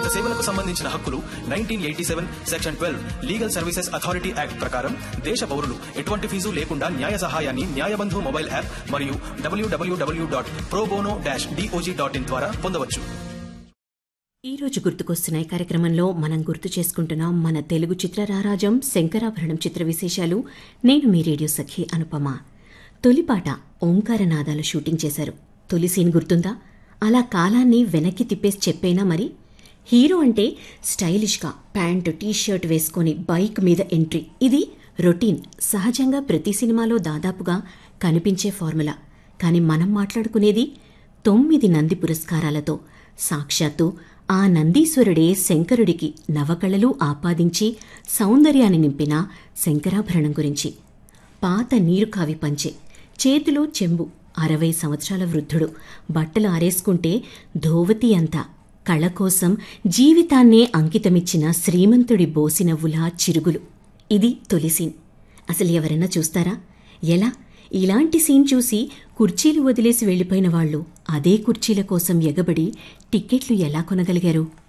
సాంఘిక సేవలకు సంబంధించిన హక్కులు nineteen eighty seven section twelve legal services authority act ప్రకారం దేశ పౌరులు ఎటువంటి ఫీజు లేకుండా న్యాయ సహాయాన్ని న్యాయబంధు మొబైల్ యాప్ మరియు డబ్ల్యూడబ్ల్యూడబ్ల్యూ dot pro bono dash DOJ dot in ద్వారా పొందవచ్చు ఈ రోజు గుర్తుకొస్తున్నాయి కార్యక్రమంలో మనం గుర్తు చేసుకుంటున్నాం మన తెలుగు చిత్ర రారాజం శంకరాభరణం చిత్ర విశేషాలు నేను మీ రేడియో సఖి అనుపమ తొలిపాట ఓంకారనాదాలు షూటింగ్ చేశారు తొలి సీన్ గుర్తుందా అలా కాలాన్ని వెనక్కి తిప్పేసి చెప్పేనా మరి హీరో అంటే స్టైలిష్గా ప్యాంటు టీ షర్ట్ వేసుకొని బైక్ మీద ఎంట్రీ ఇది రొటీన్ సహజంగా ప్రతి సినిమాలో దాదాపుగా కనిపించే ఫార్ములా కానీ మనం మాట్లాడుకునేది తొమ్మిది నంది పురస్కారాలతో సాక్షాత్తు ఆ నందీశ్వరుడే శంకరుడికి నవకళలు ఆపాదించి సౌందర్యాన్ని నింపిన శంకరాభరణం గురించి పాత నీరు కావి పంచే చేతిలో చెంబు అరవై సంవత్సరాల వృద్ధుడు బట్టలు ఆరేసుకుంటే ధోవతి అంతా కళ కోసం జీవితాన్నే అంకితమిచ్చిన శ్రీమంతుడి బోసినవ్వులా చిరుగులు ఇది తొలి సీన్ అసలు ఎవరైనా చూస్తారా ఎలా ఇలాంటి సీన్ చూసి కుర్చీలు వదిలేసి వెళ్లిపోయిన వాళ్ళు అదే కుర్చీల కోసం ఎగబడి టిక్కెట్లు ఎలా కొనగలిగారు